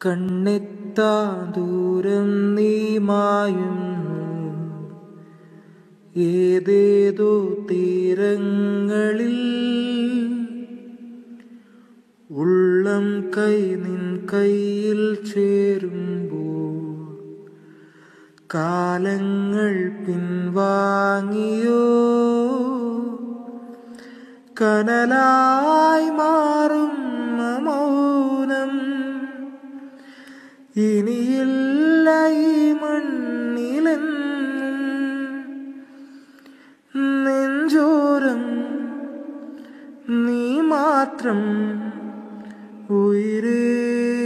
കണ്ണെത്താ ദൂരം നീ മായുന്നു ഏതേതോ തീരങ്ങളിൽ ഉള്ളം കൈ നിൻ കയ്യിൽ ചേരുമ്പോൾ കാലങ്ങൾ പിൻവാങ്ങിയോ കനലായി മാറുന്ന മൗനം ഇനിയില്ല ഈ മണ്ണിലെന്നും നെഞ്ചോരം നീ മാത്രം ഉയരേ